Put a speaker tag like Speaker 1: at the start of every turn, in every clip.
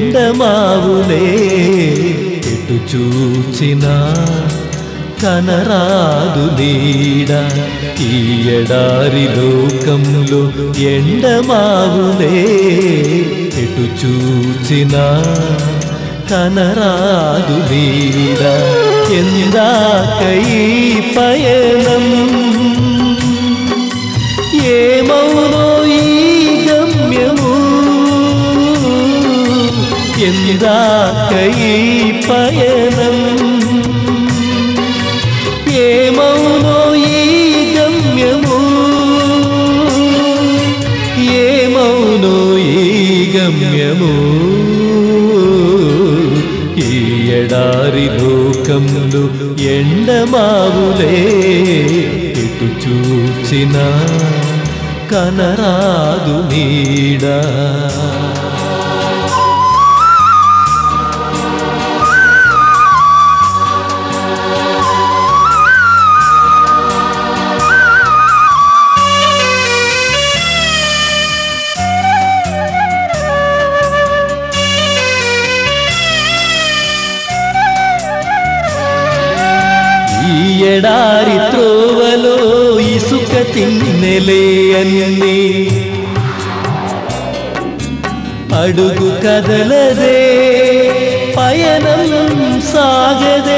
Speaker 1: ఎండమావులే ఎటు చూచినా కనరాదు నీడ ఈ ఎడారి లోకంలో ఎండమావులే ఎటు చూచినా కనరాదు నీడ ఎందాక ఈ పయనం ఏమౌనో ఈ గమ్యము ఎందాక ఈ పయనం ఏమౌనో ఈ గమ్యము ఏమౌనో ఈ గమ్యము ఈ ఎడారి లోకంలో ఎండమావులే ఎటు చూచినా కనరాదు నీడా ఈ ఎడారి త్రోవలో ఇసుక తిన్నెలే అన్ని అడుగు కదలదే పయనం సాగదే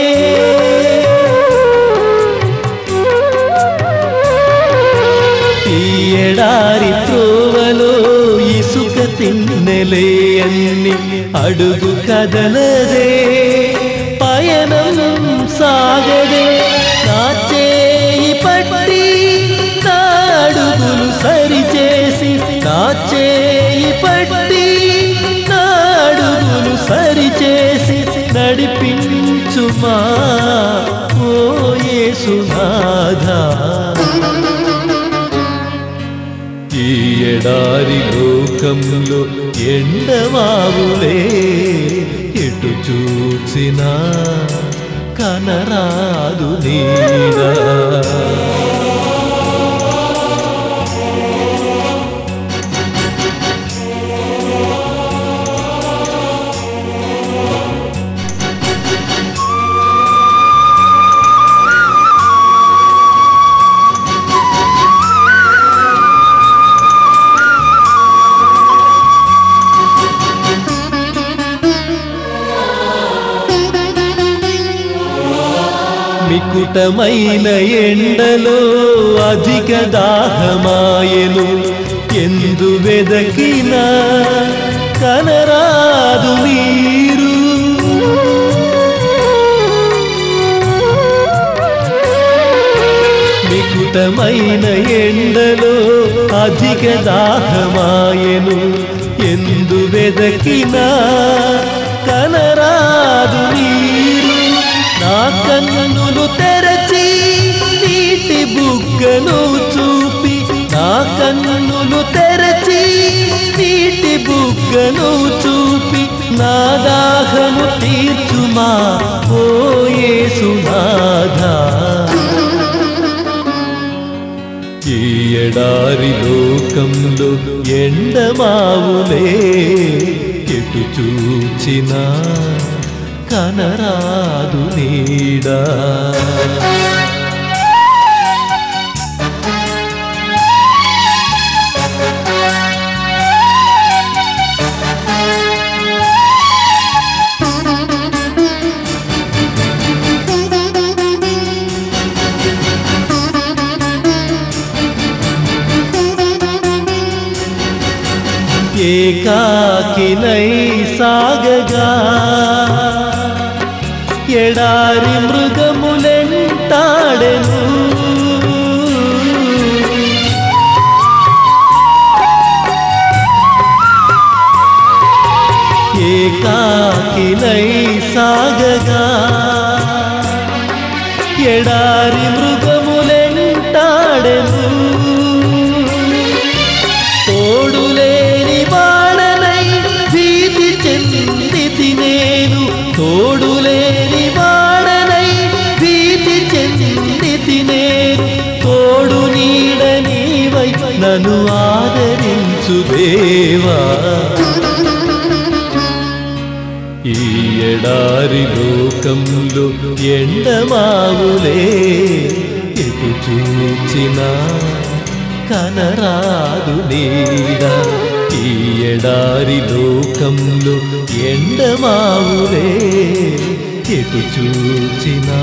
Speaker 1: ఈ ఎడారి త్రోవలో ఇసుక తిన్నెలే అన్ని అడుగు కదలదే పయనం సాగదే నా చేయి పట్టి నా అడుగులు సరిచేసి నా చేయి పట్టి నా అడుగులు సరిచేసి నడిపించుమా ఓ యేసునాథా ఈ ఎడారి లోకంలో ఎండమావులే ఎటు చూచినా కనరాదు నీడా మికుటమైన ఎండలో అధిక దాహమాయను ఎందు వెదకినా కనరాదు నీరు మికుటమైన ఎండలో అధిక దాహమాయను ఎందు వెదకినా కనరాదు నీరు నా కన్నులు తెరచి నీటి బుగ్గను చూపి నా కన్నులు తెరచి నీటి బుగ్గను చూపి నా దాహము తీర్చుమా ఓ యేసునాథా ఈ ఎడారి లోకంలో ఎండమావులే ఎటు చూచినా కనరాదు నీడా ఏకాకినై సాగగా ఎడారి మృగములెంటాడెను ఏకాకినై సాగగా ఎడారి మృగములెంటాడెను తోడులేని వాడనై భీతి చెందితి నేను తోడులేని వాడనై భీతి చెందితి నేను తోడు నీడ నీవై నన్ను ఆదరించు దేవా ఈ ఎడారి లోకంలో ఎండమావులే ఎటు చూచినా కనరాదు నీడ ఈ ఎడారి లోకంలో ఎండమావులే ఎటు చూచినా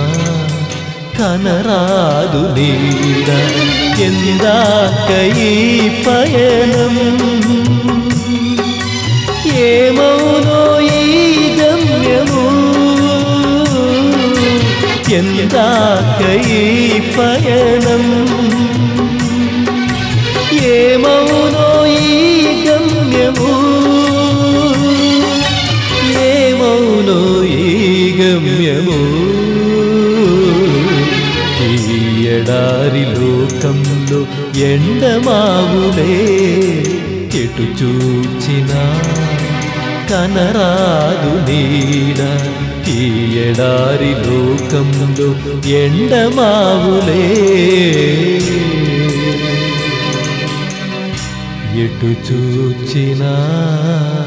Speaker 1: కనరాదు నీడ ఎందాక ఈ పయనం ఏమౌనో ఈ గమ్యము ఎందాక ఈ పయనం ఏమౌనో ఈ గమ్యము ఏమౌనో ఈ గమ్యము ఈ ఎడారి లోకంలో ఎండమావులే ఎటు చూచినా కనరాదు నీడ ఈ ఎడారి లోకంలో ఎండమావులే ఎటు చూచినా